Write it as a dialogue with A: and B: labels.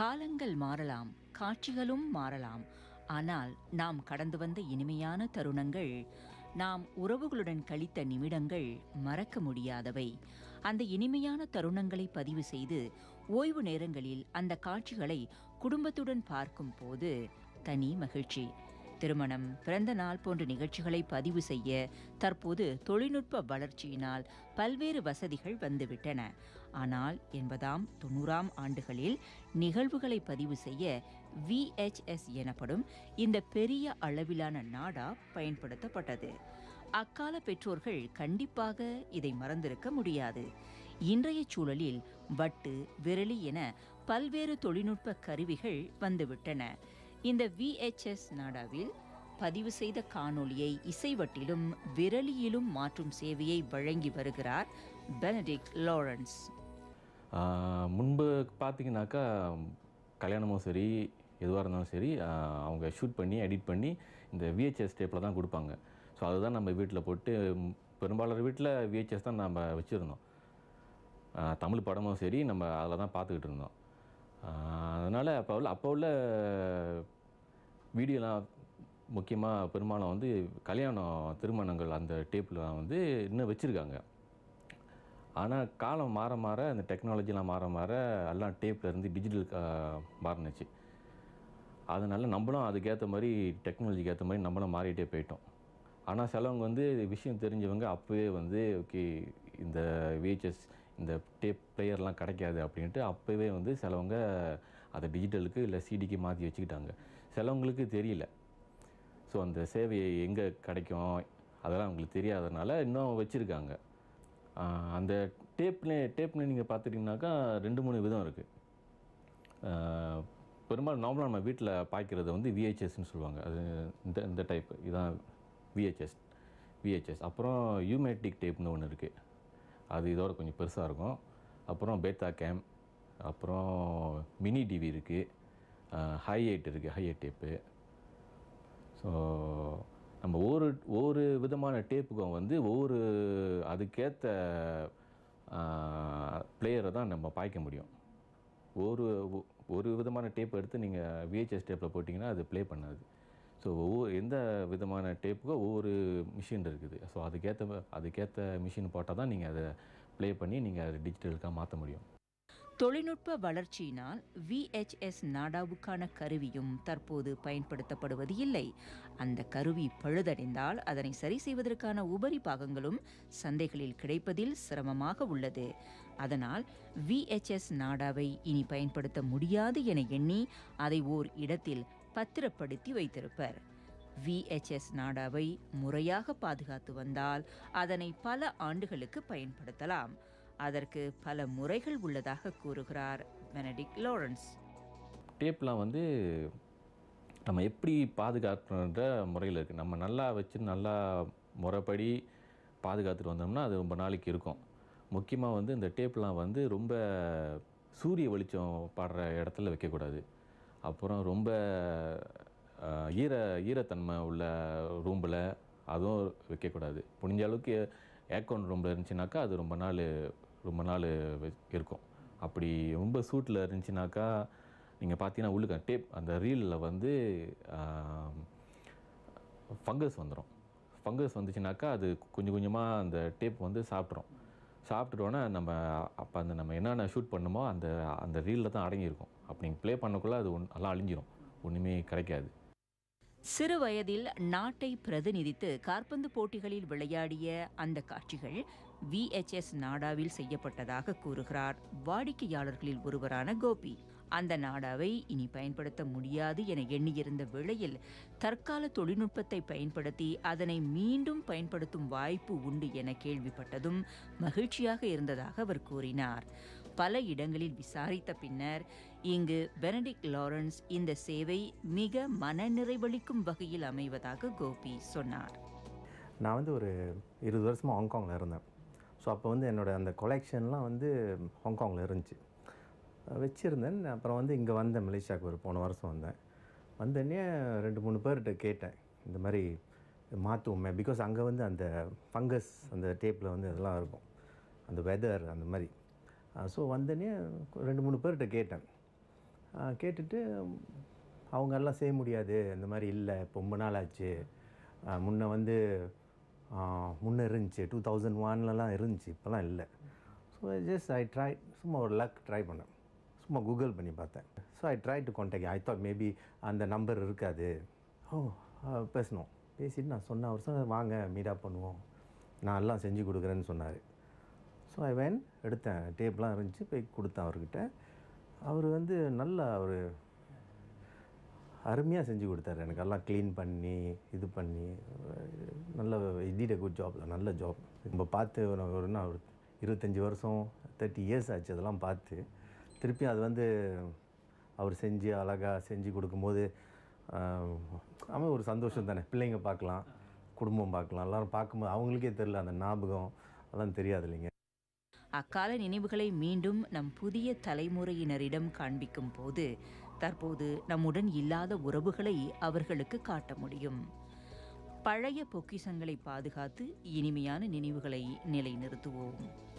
A: காலங்கள் மாறலாம் காட்சிகளும் மாறலாம் ஆனால் நாம் கடந்து வந்த இனிமையான தருணங்கள் நாம் உறவுகளுடன் கழித்த நிமிடங்கள் மறக்க முடியாதவை அந்த இனிமையான தருணங்களை பதிவு செய்து ஓய்வு நேரங்களில் அந்த காட்சிகளை குடும்பத்துடன் பார்க்கும் போது தனி மகிழ்ச்சி திருமணம் பிறந்த நாள் போன்ற நிகழ்ச்சிகளை பதிவு செய்ய தற்போது தொழில்நுட்ப வளர்ச்சியினால் பல்வேறு வசதிகள் வந்துவிட்டன ஆனால் எண்பதாம் தொண்ணூறாம் ஆண்டுகளில் நிகழ்வுகளை பதிவு செய்ய விஎச்எஸ் எனப்படும் இந்த பெரிய அளவிலான நாடா பயன்படுத்தப்பட்டது அக்கால பெற்றோர்கள் கண்டிப்பாக இதை மறந்திருக்க முடியாது இன்றைய சூழலில் வட்டு விரலி என பல்வேறு தொழில்நுட்ப கருவிகள் வந்துவிட்டன இந்த விஎச்எஸ் நாடாவில் பதிவு செய்த காணொளியை இசைவட்டிலும் விரலியிலும் மாற்றும் சேவையை வழங்கி வருகிறார் பெனடிக்ட் லாரன்ஸ்
B: ஆஹ் முன்பு பார்த்தீங்கன்னாக்கா கல்யாணமும் சரி எதுவாக இருந்தாலும் சரி ஆஹ் அவங்க ஷூட் பண்ணி எடிட் பண்ணி இந்த விஹெச்எஸ் டேப்பில் தான் கொடுப்பாங்க ஸோ அதுதான் நம்ம வீட்டில் போட்டு ம், பெரும்பாலான வீட்டில் விஹெச்எஸ் தான் நம்ம வச்சுருந்தோம் ஆஹ் தமிழ் படமும் சரி நம்ம அதில் தான் பார்த்துக்கிட்டு இருந்தோம் அதனால் அப்போ உள்ள அப்போ உள்ள வீடியோலாம் முக்கியமாக பெரும்பாலும் வந்து கல்யாணம் திருமணங்கள் அந்த டேப்பில் வந்து இன்னும் வச்சுருக்காங்க ஆனால் காலம் மாற மாற அந்த டெக்னாலஜிலாம் மாற மாற எல்லாம் டேப்ல இருந்து டிஜிட்டல் மாறினுச்சு அதனால நம்மளும் அதுக்கேற்ற மாதிரி டெக்னாலஜிக்கு ஏற்ற மாதிரி நம்மளும் மாறிட்டே போயிட்டோம் ஆனால் சிலவங்க வந்து விஷயம் தெரிஞ்சவங்க அப்போவே வந்து ஓகே இந்த விஹெச்எஸ் இந்த டேப் பிளேயர்லாம் கிடைக்காது அப்படின்ட்டு அப்போவே வந்து சிலவங்க அதை டிஜிட்டலுக்கு இல்லை சிடிக்கு மாற்றி வச்சுக்கிட்டாங்க சிலவங்களுக்கு தெரியல ஸோ அந்த சேவையை எங்கே கிடைக்கும் அதெல்லாம் அவங்களுக்கு தெரியாதனால இன்னும் வச்சுருக்காங்க அந்த டேப்ல டேப்னு நீங்கள் பார்த்துட்டிங்கனாக்கா ரெண்டு மூணு விதம் இருக்குது பெரும்பாலும் நார்மலாக நம்ம வீட்டில் பாய்க்கிறது வந்து விஹெச்எஸ்ன்னு சொல்லுவாங்க அது இந்த இந்த டைப் இதான் விஹெச்எஸ் விஹெச்எஸ் அப்புறம் யூமேட்டிக் டேப்னு ஒன்று இருக்குது அது இதோட கொஞ்சம் பெருசாக இருக்கும் அப்புறம் பேத்தா கேம் அப்புறம் மினி டிவி இருக்குது ஹை எயிட் இருக்குது ஹை எயிட் டேப்பு ஸோ நம்ம ஒவ்வொரு ஒவ்வொரு விதமான டேப்புக்கும் வந்து ஒவ்வொரு அதுக்கேற்ற பிளேயரை தான் நம்ம பாய்க்க முடியும் ஒரு ஒரு விதமான டேப் எடுத்து நீங்கள் விஹெச்எஸ் டேப்பில் போட்டிங்கன்னா அது ப்ளே பண்ணாது ஸோ ஒவ்வொரு எந்த விதமான டேப்புக்கும் ஒவ்வொரு மிஷின் இருக்குது ஸோ அதுக்கேற்ற அதுக்கேற்ற மிஷின் போட்டால் தான் நீங்கள் அதை ப்ளே பண்ணி நீங்கள் அதை டிஜிட்டலுக்காக மாற்ற முடியும்
A: தொழில்நுட்ப வளர்ச்சியினால் விஎச்எஸ் நாடாவுக்கான கருவியும் தற்போது பயன்படுத்தப்படுவது இல்லை அந்த கருவி பழுதடைந்தால் அதனை சரி செய்வதற்கான உபரி பாகங்களும் சந்தைகளில் கிடைப்பதில் சிரமமாக உள்ளது அதனால் விஎச்எஸ் நாடாவை இனி பயன்படுத்த முடியாது என எண்ணி அதை ஓர் இடத்தில் பத்திரப்படுத்தி வைத்திருப்பர் விஎச்எஸ் நாடாவை முறையாக பாதுகாத்து வந்தால் அதனை பல ஆண்டுகளுக்கு பயன்படுத்தலாம் அதற்கு பல முறைகள் உள்ளதாக கூறுகிறார் பெனடிக் லாரன்ஸ்
B: டேப்லாம் வந்து நம்ம எப்படி பாதுகாக்கணுன்ற முறையில் இருக்குது நம்ம நல்லா வச்சு நல்லா முறைப்படி பாதுகாத்துட்டு வந்தோம்னா அது ரொம்ப நாளைக்கு இருக்கும் முக்கியமாக வந்து இந்த டேப்லாம் வந்து ரொம்ப சூரிய வெளிச்சம் பாடுற இடத்துல வைக்கக்கூடாது அப்புறம் ரொம்ப அஹ், ஈர ஈரத்தன்மை உள்ள ரூம்பில் அதுவும் வைக்கக்கூடாது முடிஞ்ச அளவுக்கு ஏர்கான் ரூமில் இருந்துச்சுனாக்கா அது ரொம்ப நாள் ரொம்ப நாள் இருக்கும் அப்படி ரொம்ப சூட்டில் இருந்துச்சுனாக்கா நீங்கள் பார்த்தீங்கன்னா உள்ளுக்க டேப் அந்த ரீலில் வந்து ஃபங்கஸ் வந்துடும் ஃபங்கஸ் வந்துச்சுனாக்கா அது கொஞ்சம் கொஞ்சமாக அந்த டேப் வந்து சாப்பிட்றோம் சாப்பிட்டுட்டோன்னே நம்ம அப்போ அந்த நம்ம என்னென்ன ஷூட் பண்ணுமோ அந்த அந்த ரீலில் தான் அடங்கியிருக்கும் அப்போ நீங்கள் ப்ளே பண்ணக்குள்ளே அது ஒன் எல்லாம் அழிஞ்சிரும் ஒன்றுமே கிடைக்காது
A: சிறு வயதில் நாட்டை பிரதிநிதித்து காற்பந்து போட்டிகளில் விளையாடிய அந்த காட்சிகள் விஎச்எஸ் நாடாவில் செய்யப்பட்டதாக கூறுகிறார் வாடிக்கையாளர்களில் ஒருவரான கோபி அந்த நாடாவை இனி பயன்படுத்த முடியாது என எண்ணியிருந்த வேளையில் தற்கால தொழில்நுட்பத்தை பயன்படுத்தி அதனை மீண்டும் பயன்படுத்தும் வாய்ப்பு உண்டு என கேள்விப்பட்டதும் மகிழ்ச்சியாக இருந்ததாக அவர் கூறினார் பல இடங்களில் விசாரித்த பின்னர் இங்கு பெனடிக் லாரன்ஸ் இந்த சேவை மிக மனநிறைவளிக்கும் வகையில் அமைவதாக கோபி சொன்னார்
C: நான் வந்து ஒரு இருபது வருஷமாக ஹாங்காங்கில் இருந்தேன் ஸோ அப்போ வந்து என்னோடய அந்த கொலெக்ஷன்லாம் வந்து ஹாங்காங்கில் இருந்துச்சு வச்சுருந்தேன் அப்புறம் வந்து இங்கே வந்தேன் மலேசியாவுக்கு ஒரு போன வருஷம் வந்தேன் வந்தோடனே ரெண்டு மூணு பேர்கிட்ட கேட்டேன் இந்த மாதிரி மாற்றுவோமே பிகாஸ் அங்கே வந்து அந்த ஃபங்கஸ் அந்த டேப்பில் வந்து இதெல்லாம் இருக்கும் அந்த வெதர் அந்த மாதிரி ஸோ வந்தோடனே ரெண்டு மூணு பேர்கிட்ட கேட்டேன் ஆஹ் கேட்டுட்டு அவங்க எல்லாம் செய்ய முடியாது இந்த மாதிரி இல்லை இப்போ ரொம்ப நாள் ஆச்சு ஆஹ் முன்ன வந்து ஆஹ் முன்ன இருந்துச்சு டூ தௌசண்ட் ஒன்லலாம் இருந்துச்சு இப்போலாம் இல்லை ஸோ ஜஸ்ட் ஐ ட்ரை சும்மா ஒரு லக் ட்ரை பண்ணேன் சும்மா கூகுள் பண்ணி பார்த்தேன் so I try to contact I thought maybe அந்த நம்பர் இருக்காது ஓ ஆஹ் பேசினோம் பேசிட்டு நான் சொன்ன அவர் சொன்னார் வாங்க மீட்டப் பண்ணுவோம் நான் எல்லாம் செஞ்சு கொடுக்குறேன்னு சொன்னார் ஸோ ஐ வேன் எடுத்தேன் டேப்லாம் இருந்துச்சு போய் கொடுத்தேன் அவர்கிட்ட அவர் வந்து நல்ல ஒரு அருமையாக செஞ்சு கொடுத்தாரு எனக்கு எல்லாம் க்ளீன் பண்ணி இது பண்ணி அஹ் நல்ல இடிட் குட் ஜாப் நல்ல ஜாப் நம்ம பார்த்து ஒரு ஒரு என்ன ஒரு இருபத்தஞ்சி வருஷம் தேர்ட்டி இயர்ஸ் ஆச்சு அதெல்லாம் பார்த்து திருப்பி அது வந்து அவர் செஞ்சு அழகாக செஞ்சு கொடுக்கும்போது ஆஹ், அவன் ஒரு சந்தோஷம் தானே பிள்ளைங்க பார்க்கலாம் குடும்பம் பார்க்கலாம் எல்லாரும் பார்க்கும்போது அவங்களுக்கே தெரில அந்த ஞாபகம் அதெல்லாம் தெரியாது இல்லைங்க
A: அக்கால நினைவுகளை மீண்டும் நம் புதிய தலைமுறையினரிடம் காண்பிக்கும் போது தற்போது நம்முடன் இல்லாத உறவுகளை அவர்களுக்கு காட்ட முடியும் பழைய பொக்கிஷங்களை பாதுகாத்து இனிமையான நினைவுகளை நிலைநிறுத்துவோம்